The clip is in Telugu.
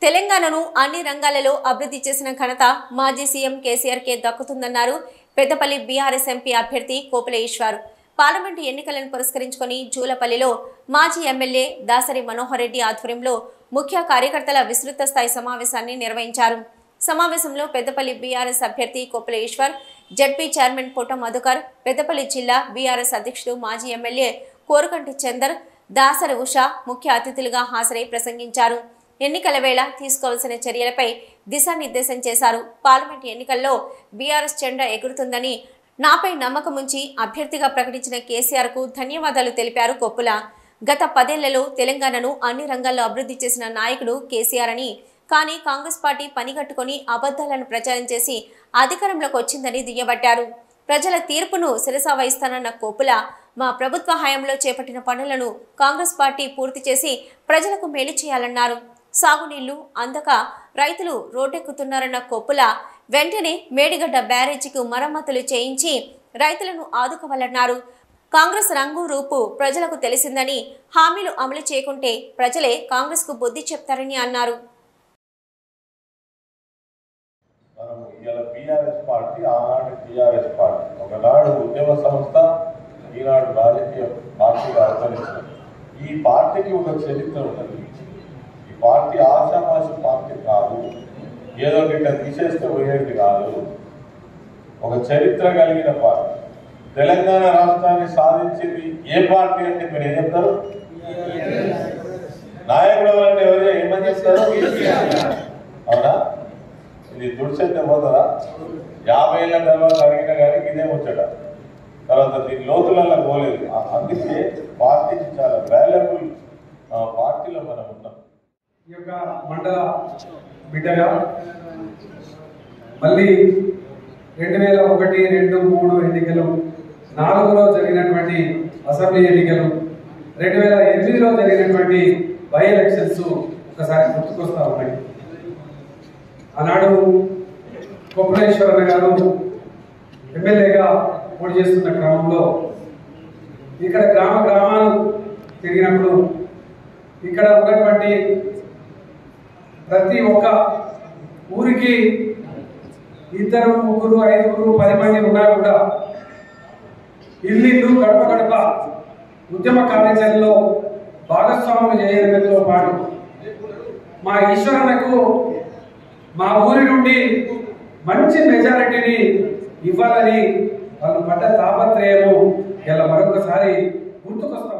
తెలంగాణను అన్ని రంగాలలో అభివృద్ధి చేసిన ఘనత మాజీ సీఎం కేసీఆర్కే దక్కుతుందన్నారు పెద్దపల్లి బీఆర్ఎస్ ఎంపీ అభ్యర్థి కోపుల ఈశ్వర్ పార్లమెంటు ఎన్నికలను పురస్కరించుకొని జూలపల్లిలో మాజీ ఎమ్మెల్యే దాసరి మనోహర్ రెడ్డి ఆధ్వర్యంలో ముఖ్య కార్యకర్తల విస్తృత స్థాయి సమావేశాన్ని నిర్వహించారు సమావేశంలో పెద్దపల్లి బీఆర్ఎస్ అభ్యర్థి కోపుల ఈశ్వర్ జడ్పీ చైర్మన్ పొట్ట మధుకర్ పెద్దపల్లి జిల్లా బీఆర్ఎస్ అధ్యక్షుడు మాజీ ఎమ్మెల్యే కోరకంటి చందర్ దాసరి ఉష ముఖ్య అతిథులుగా హాజరై ప్రసంగించారు ఎన్నికల వేళ తీసుకోవాల్సిన చర్యలపై దిశానిర్దేశం చేశారు పార్లమెంట్ ఎన్నికల్లో బీఆర్ఎస్ జెండా ఎగురుతుందని నాపై నమ్మకం ఉంచి అభ్యర్థిగా ప్రకటించిన కేసీఆర్ కు ధన్యవాదాలు తెలిపారు కొప్పుల గత పదేళ్లలో తెలంగాణను అన్ని రంగాల్లో అభివృద్ధి చేసిన నాయకుడు కేసీఆర్ అని కానీ కాంగ్రెస్ పార్టీ పనిగట్టుకొని అబద్ధాలను ప్రచారం చేసి అధికారంలోకి వచ్చిందని దుయ్యబట్టారు ప్రజల తీర్పును శిరసా వహిస్తానన్న కోపుల మా ప్రభుత్వ హయాంలో చేపట్టిన పనులను కాంగ్రెస్ పార్టీ పూర్తి చేసి ప్రజలకు మేలు చేయాలన్నారు సాగునీళ్లు అందక రైతులు రోడ్డెక్కుతున్నారన్న కొప్పుల వెంటనే మేడిగడ్డ బ్యారేజీకి మరమ్మతులు చేయించి రైతులను ఆదుకోవాలన్నారు కాంగ్రెస్ రంగు రూపు ప్రజలకు తెలిసిందని హామీలు అమలు చేయకుంటే ప్రజలే కాంగ్రెస్కు బుద్ధి చెప్తారని అన్నారు మనం ఇవాళ బీఆర్ఎస్ పార్టీ ఆనాడు టీఆర్ఎస్ పార్టీ ఒకనాడు ఉద్యమ సంస్థ ఈనాడు రాజకీయ పార్టీగా అవతరించింది ఈ పార్టీకి ఒక చరిత్ర ఉన్నది ఈ పార్టీ ఆశామాషి పార్టీ కాదు ఏదో గిట్ట తీసేస్తే పోయేది కాదు ఒక చరిత్ర కలిగిన పార్టీ తెలంగాణ రాష్ట్రాన్ని సాధించింది ఏ పార్టీ అంటే మీరు ఏం చెప్తారు నాయకుడు ఎవరంటే ఎవరు ఏమని చెప్తారు అవునా ఇది దుడిచెత్తే పోతుందా యాభై ఏళ్ళ తర్వాత అడిగిన కానీ ఇదే ముచ్చట తర్వాత దీని లోతులలో పోలేదు ఆ- అందుకే పార్టీకి చాలా వాల్యుబుల్ పార్టీలో మనం ఉన్నాం ఈ యొక్క మండల బిడ్డగా మళ్ళీ రెండు వేల ఒకటి రెండు మూడు ఎన్నికలు నాలుగులో జరిగినటువంటి అసెంబ్లీ ఎన్నికలు రెండు వేల ఎనిమిదిలో జరిగినటువంటి బై ఎలక్షన్స్ ఒకసారి గుర్తుకొస్తా ఉన్నాయి ఆనాడు కొప్పలేశ్వరరావు గారు ఎమ్మెల్యేగా పోటీ చేస్తున్న క్రమంలో ఇక్కడ గ్రామ గ్రామాలు తిరిగినప్పుడు ఇక్కడ ఉన్నటువంటి ప్రతి ఒక్క ఊరికి ఇద్దరు ముగ్గురు ఐదుగురు పది మంది ఉన్నా కూడా ఇల్లు గడప గడప ఉద్యమ కార్యాచరణలో భాగస్వాములు చేయడంతో పాటు మా ఈశ్వరనకు మా ఊరి నుండి మంచి మెజారిటీని ఇవ్వాలని వాళ్ళు పడ్డ తాపత్రయము ఇలా మరొకసారి గుర్తుకొస్తా